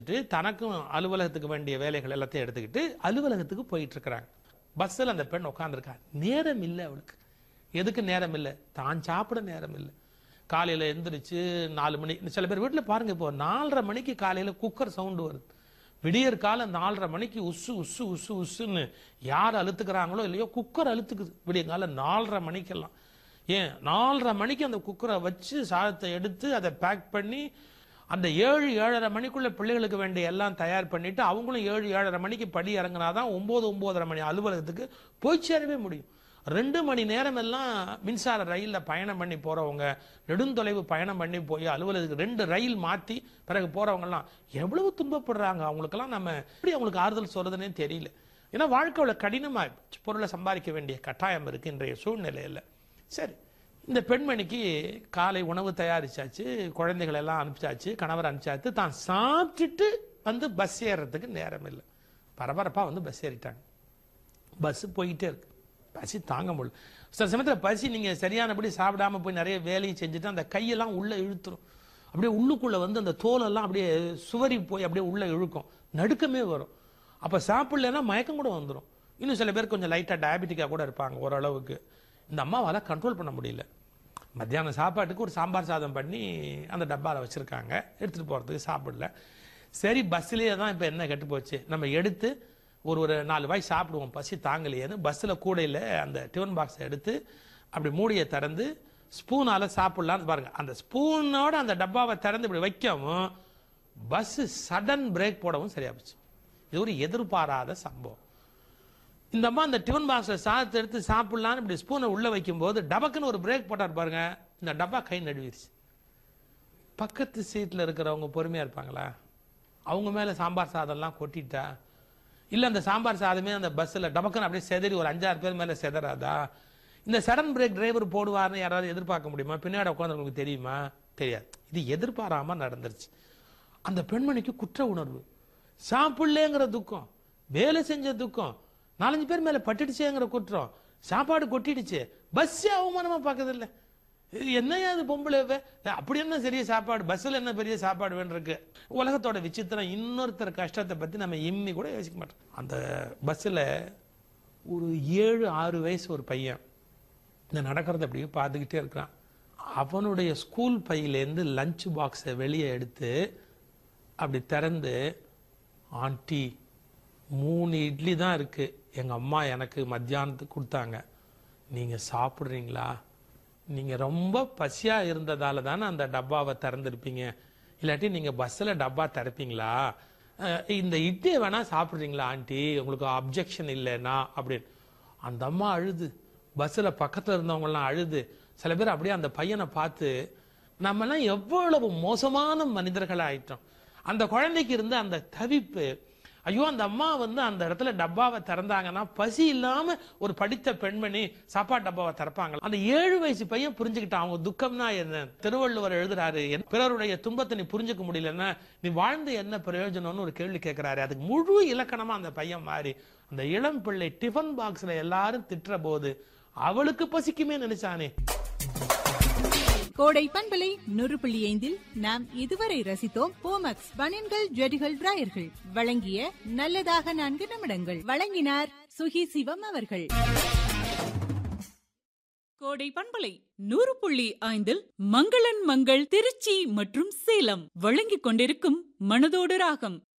தனக்கும் அலுவலகத்துக்கு வேண்டிய வேலைகள் எல்லாத்தையும் எடுத்துக்கிட்டு அலுவலகத்துக்கு போயிட்டு இருக்கிறாங்க பஸ்ஸில் அந்த பெண் உட்காந்துருக்கா நேரம் இல்லை அவளுக்கு எதுக்கு நேரம் இல்லை தான் சாப்பிட நேரம் இல்லை காலையில் எந்திரிச்சு நாலு மணி சில பேர் வீட்டில் பாருங்க இப்போ நாலரை மணிக்கு காலையில் குக்கர் சவுண்டு வருது விடியற் காலம் நாலரை மணிக்கு உசு உசு உசு உசுன்னு யார் அழுத்துக்கிறாங்களோ இல்லையோ குக்கர் அழுத்துக்குது விடிய காலம் நாலரை மணிக்கெல்லாம் ஏன் நாலரை மணிக்கு அந்த குக்கரை வச்சு சாதத்தை எடுத்து அதை பேக் பண்ணி அந்த ஏழு ஏழரை மணிக்குள்ள பிள்ளைகளுக்கு வேண்டிய எல்லாம் தயார் பண்ணிட்டு அவங்களும் ஏழு ஏழரை மணிக்கு படி இறங்கினாதான் ஒன்பது ஒன்பதரை மணி அலுவலகத்துக்கு போய் சேரவே முடியும் ரெண்டு மணி நேரம் எல்லாம் மின்சார ரயிலில் பயணம் பண்ணி போறவங்க நெடுந்தொலைவு பயணம் பண்ணி போய் அலுவலகத்துக்கு ரெண்டு ரயில் மாற்றி பிறகு போறவங்கலாம் எவ்வளவு துன்பப்படுறாங்க அவங்களுக்கெல்லாம் நம்ம எப்படி அவங்களுக்கு ஆறுதல் சொல்றதுன்னே தெரியல ஏன்னா வாழ்க்கையோட கடினமாக பொருளை சம்பாதிக்க வேண்டிய கட்டாயம் இருக்கு இன்றைய சூழ்நிலையில் சரி இந்த பெண்மணிக்கு காலை உணவு தயாரிச்சாச்சு குழந்தைகள் எல்லாம் அனுப்பிச்சாச்சு கணவர் அனுப்பிச்சாச்சு தான் சாப்பிட்டுட்டு வந்து பஸ் ஏறுறதுக்கு நேரம் இல்லை பரபரப்பாக வந்து பஸ் ஏறிட்டாங்க பஸ் போயிட்டே இருக்கு பசி தாங்க முடியல சில சமயத்தில் பசி நீங்கள் சரியானபடி சாப்பிடாம போய் நிறைய வேலையும் செஞ்சுட்டு அந்த கையெல்லாம் உள்ளே இழுத்துரும் அப்படியே உள்ளுக்குள்ளே வந்து அந்த தோலெல்லாம் அப்படியே சுவரி போய் அப்படியே உள்ளே இழுக்கும் நடுக்கமே வரும் அப்போ சாப்பிடலன்னா மயக்கம் கூட வந்துடும் இன்னும் சில பேர் கொஞ்சம் லைட்டாக டயபெட்டிக்காக கூட இருப்பாங்க ஓரளவுக்கு இந்த அம்மாவால் கண்ட்ரோல் பண்ண முடியல மத்தியானம் சாப்பாட்டுக்கு ஒரு சாம்பார் சாதம் பண்ணி அந்த டப்பாவில் வச்சுருக்காங்க எடுத்துகிட்டு போகிறதுக்கு சாப்பிடல சரி பஸ்ஸிலேயே தான் இப்போ என்ன கெட்டு போச்சு நம்ம எடுத்து ஒரு ஒரு நாலு வாய் சாப்பிடுவோம் பசி தாங்கலையேன்னு பஸ்ஸில் கூடையில் அந்த டிஃபன் பாக்ஸை எடுத்து அப்படி மூடியை திறந்து ஸ்பூனால் சாப்பிட்லான்னு பாருங்க அந்த ஸ்பூனோட அந்த டப்பாவை திறந்து இப்படி வைக்கவும் பஸ்ஸு சடன் பிரேக் போடவும் சரியா போச்சு இது ஒரு எதிர்பாராத சம்பவம் இந்த அம்மா அந்த டிஃபன் பாக்ஸில் சாதத்தை எடுத்து சாப்பிட்லான்னு இப்படி ஸ்பூனை உள்ளே வைக்கும்போது டபக்குன்னு ஒரு பிரேக் போட்டார் பாருங்க இந்த டப்பா கை நடுவிடுச்சு பக்கத்து சீட்டில் இருக்கிறவங்க பொறுமையாக இருப்பாங்களா அவங்க மேலே சாம்பார் சாதம்லாம் கொட்டிட்டா இல்லை அந்த சாம்பார் சாதமே அந்த பஸ்ஸில் டபக்குன்னு அப்படியே செதறி ஒரு அஞ்சாறு பேர் மேலே செதறாதா இந்த சடன் பிரேக் டிரைவர் போடுவார்னு யாராவது எதிர்பார்க்க முடியுமா பின்னாடி உட்காந்துருக்கு தெரியுமா தெரியாது இது எதிர்பாராம நடந்துருச்சு அந்த பெண்மணிக்கு குற்ற உணர்வு சாப்பிடலேங்கிற துக்கம் வேலை செஞ்ச துக்கம் நாலஞ்சு பேர் மேல பட்டுடுச்சேங்கிற குற்றம் சாப்பாடு கொட்டிடுச்சு பஸ் அவமானமா பார்க்கறது இல்ல இது என்னையா அது பொம்பளை இவ? அப்படி என்ன பெரிய சாப்பாடு பஸ்ஸில் என்ன பெரிய சாப்பாடு வேண்டிருக்கு உலகத்தோட விசித்திரம் இன்னொருத்தர் கஷ்டத்தை பத்தி நம்ம இம்மி கூட யோசிக்க மாட்டோம் அந்த பஸ்ஸில் ஒரு ஏழு ஆறு வயசு ஒரு பையன் இந்த நடக்கிறத அப்படியே பார்த்துக்கிட்டே இருக்கிறான் அவனுடைய ஸ்கூல் பையிலேருந்து லஞ்ச் பாக்ஸை வெளியே எடுத்து அப்படி திறந்து ஆண்டி மூணு இட்லி தான் இருக்கு எங்க அம்மா எனக்கு மத்தியானத்துக்கு கொடுத்தாங்க நீங்க சாப்பிட்றீங்களா நீங்க ரொம்ப பசியா இருந்ததால தானே அந்த டப்பாவை திறந்திருப்பீங்க இல்லாட்டி நீங்க பஸ்ஸில் டப்பா திறப்பீங்களா அஹ் இந்த இட்லியை வேணா சாப்பிட்றீங்களா ஆண்டி உங்களுக்கு அப்ஜெக்ஷன் இல்லைன்னா அப்படின்னு அந்த அம்மா அழுது பஸ்ஸில் பக்கத்தில் இருந்தவங்கலாம் அழுது சில பேர் அப்படியே அந்த பையனை பார்த்து நம்மலாம் எவ்வளவு மோசமான மனிதர்கள் ஆயிட்டோம் அந்த குழந்தைக்கு இருந்த அந்த தவிப்பு ஐயோ அந்த அம்மா வந்து அந்த இடத்துல டப்பாவை திறந்தாங்கன்னா பசி இல்லாம ஒரு படித்த பெண்மணி சாப்பாடு டப்பாவை திறப்பாங்க அந்த ஏழு வயசு பையன் புரிஞ்சுக்கிட்டான் அவங்க துக்கம்னா என்ன திருவள்ளுவர் எழுதுறாரு என் பிறருடைய துன்பத்தை நீ புரிஞ்சுக்க முடியலன்னா நீ வாழ்ந்து என்ன பிரயோஜனம்னு ஒரு கேள்வி கேட்கிறாரு அதுக்கு முழு இலக்கணமா அந்த பையன் மாறி அந்த இளம் பிள்ளை டிஃபன் பாக்ஸ்ல எல்லாரும் திட்டுற போது அவளுக்கு பசிக்குமே நினைச்சானே கோடை பண்பலை நூறு புள்ளி ஐந்தில் நாம் இதுவரை ரசித்தோம் போமக்ஸ் பனியன்கள் ஜெடிகள் டிராயர்கள் வழங்கிய நல்லதாக நான்கு நிமிடங்கள் வழங்கினார் சுகி சிவம் அவர்கள் கோடை பண்பலை நூறு புள்ளி ஐந்தில் மங்களன் மங்கள் திருச்சி மற்றும் சேலம் வழங்கிக் கொண்டிருக்கும் மனதோடு ராகம்